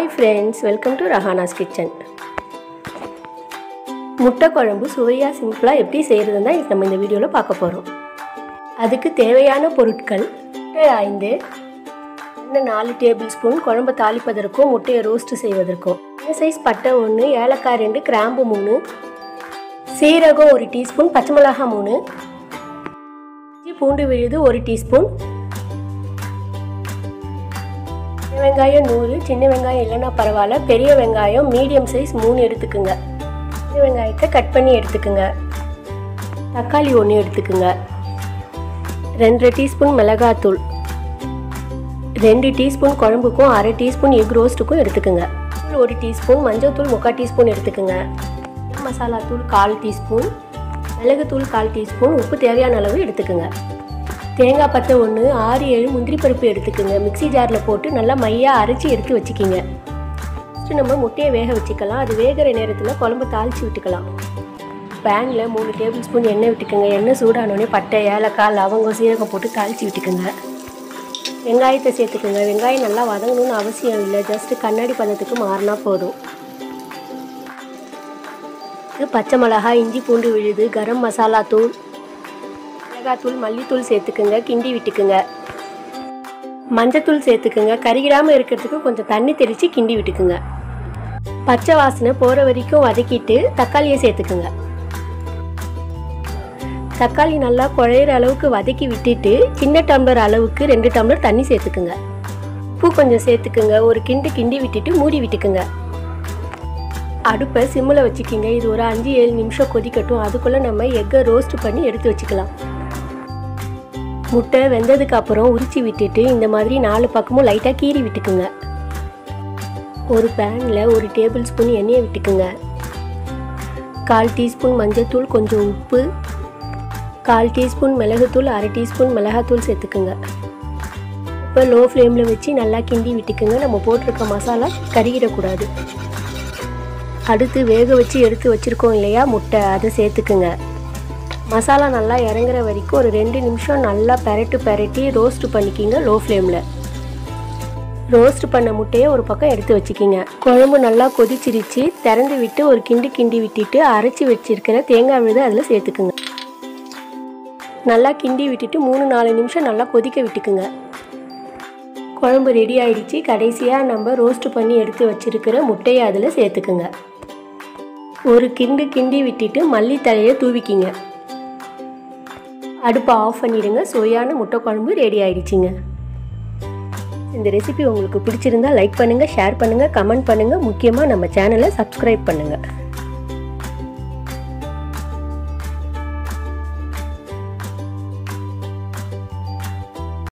hi friends welcome to Rahana's kitchen முட்டை குழம்பு சுவையாக சிம்பிளாக எப்படி செய்கிறதுன்னு தான் நம்ம இந்த வீடியோவில் பார்க்க போகிறோம் அதுக்கு தேவையான பொருட்கள் முட்டை ஐந்து இன்னும் நாலு டேபிள் ஸ்பூன் குழம்பு தாளிப்பதற்கும் முட்டையை ரோஸ்ட் செய்வதற்கும் சின்ன சைஸ் பட்டை ஒன்று ஏலக்காய் ரெண்டு கிராம்பு மூணு சீரகம் ஒரு டீஸ்பூன் பச்சை மிளகாய் மூணு இஞ்சி பூண்டு விழுது ஒரு டீஸ்பூன் சின்ன வெங்காயம் நூறு சின்ன வெங்காயம் இல்லைன்னா பரவாயில்ல பெரிய வெங்காயம் மீடியம் சைஸ் மூணு எடுத்துக்குங்க சின்ன வெங்காயத்தை கட் பண்ணி எடுத்துக்குங்க தக்காளி ஒன்று எடுத்துக்குங்க ரெண்டரை டீஸ்பூன் மிளகாத்தூள் ரெண்டு டீஸ்பூன் குழம்புக்கும் அரை டீஸ்பூன் எக் ரோஸ்ட்டுக்கும் எடுத்துக்குங்க ஒரு டீஸ்பூன் மஞ்சள் தூள் முக்கால் டீஸ்பூன் எடுத்துக்குங்க மசாலா தூள் கால் டீஸ்பூன் மிளகுத்தூள் கால் டீஸ்பூன் உப்பு தேவையான அளவு எடுத்துக்குங்க தேங்காய் பத்தை ஒன்று ஆறு ஏழு முந்திரி பருப்பு எடுத்துக்கோங்க மிக்ஸி ஜாரில் போட்டு நல்லா மையாக அரைச்சி எடுத்து வச்சுக்கிங்க ஃபஸ்ட்டு நம்ம முட்டையை வேக வச்சுக்கலாம் அது வேகிற நேரத்தில் குழம்பு தாளித்து விட்டுக்கலாம் பேனில் மூணு டேபிள் ஸ்பூன் எண்ணெய் விட்டுக்கோங்க எண்ணெய் சூடானோடனே பட்டை ஏலக்காய் லவங்கம் சீரகம் போட்டு தாளித்து விட்டுக்கோங்க வெங்காயத்தை சேர்த்துக்கோங்க வெங்காயம் நல்லா வதங்கணும்னு அவசியம் இல்லை ஜஸ்ட்டு கண்ணாடி பதத்துக்கு மாறினா போதும் இது பச்சை மிளகாய் இஞ்சி பூண்டு விழுது கரம் மசாலா தூள் மிளகாத்தூள் மல்லித்தூள் சேர்த்துக்குங்க கிண்டி விட்டுக்குங்க மஞ்சத்தூள் சேர்த்துக்குங்க கருகிடாமல் இருக்கிறதுக்கு கொஞ்சம் தண்ணி தெளித்து கிண்டி விட்டுக்குங்க பச்சை வாசனை போகிற வரைக்கும் வதக்கிட்டு தக்காளியை சேர்த்துக்குங்க தக்காளி நல்லா குழையிற அளவுக்கு வதக்கி விட்டுட்டு சின்ன டம்ளர் அளவுக்கு ரெண்டு டம்ளர் தண்ணி சேர்த்துக்குங்க உப்பு கொஞ்சம் சேர்த்துக்குங்க ஒரு கிண்டு கிண்டி விட்டுட்டு மூடி விட்டுக்குங்க அடுப்பை சிம்மில் வச்சுக்கிங்க இது ஒரு அஞ்சு ஏழு நிமிஷம் கொதிக்கட்டும் அதுக்குள்ளே நம்ம எக்கை ரோஸ்ட் பண்ணி எடுத்து வச்சுக்கலாம் முட்டை வெந்ததுக்கு அப்புறம் உரிச்சு விட்டுட்டு இந்த மாதிரி நாலு பக்கமும் லைட்டாக கீறி விட்டுக்குங்க ஒரு பேனில் ஒரு டேபிள் ஸ்பூன் எண்ணெயை விட்டுக்குங்க கால் டீஸ்பூன் மஞ்சள்தூள் கொஞ்சம் உப்பு கால் டீஸ்பூன் மிளகுத்தூள் அரை டீஸ்பூன் மிளகாத்தூள் சேர்த்துக்குங்க இப்போ லோ ஃப்ளேமில் வச்சு நல்லா கிண்டி விட்டுக்குங்க நம்ம போட்டிருக்க மசாலா கருகிடக்கூடாது அடுத்து வேக வச்சு எடுத்து வச்சுருக்கோம் இல்லையா முட்டை அதை சேர்த்துக்குங்க மசாலா நல்லா இறங்குற வரைக்கும் ஒரு ரெண்டு நிமிஷம் நல்லா பெரட்டு பெரட்டி ரோஸ்ட் பண்ணிக்கிங்க லோ ஃப்ளேமில் ரோஸ்ட் பண்ண முட்டையை ஒரு பக்கம் எடுத்து வச்சுக்கிங்க குழம்பு நல்லா கொதிச்சிருச்சு திறந்து விட்டு ஒரு கிண்டு கிண்டி விட்டுட்டு அரைச்சி வச்சிருக்கிற தேங்காய் விழுது அதில் சேர்த்துக்குங்க நல்லா கிண்டி விட்டுட்டு மூணு நாலு நிமிஷம் நல்லா கொதிக்க விட்டுக்குங்க குழம்பு ரெடி ஆயிடுச்சு கடைசியாக நம்ம ரோஸ்ட் பண்ணி எடுத்து வச்சிருக்கிற முட்டையை அதில் சேர்த்துக்குங்க ஒரு கிண்டு கிண்டி விட்டுட்டு மல்லித்தழையை தூவிக்கிங்க அடுப்பை ஆஃப் பண்ணிடுங்க சுவையான முட்டை குழம்பு ரெடி ஆயிடுச்சுங்க இந்த ரெசிபி உங்களுக்கு பிடிச்சிருந்தா லைக் பண்ணுங்கள் ஷேர் பண்ணுங்கள் கமெண்ட் பண்ணுங்கள் முக்கியமாக நம்ம சேனலை சப்ஸ்கிரைப் பண்ணுங்கள்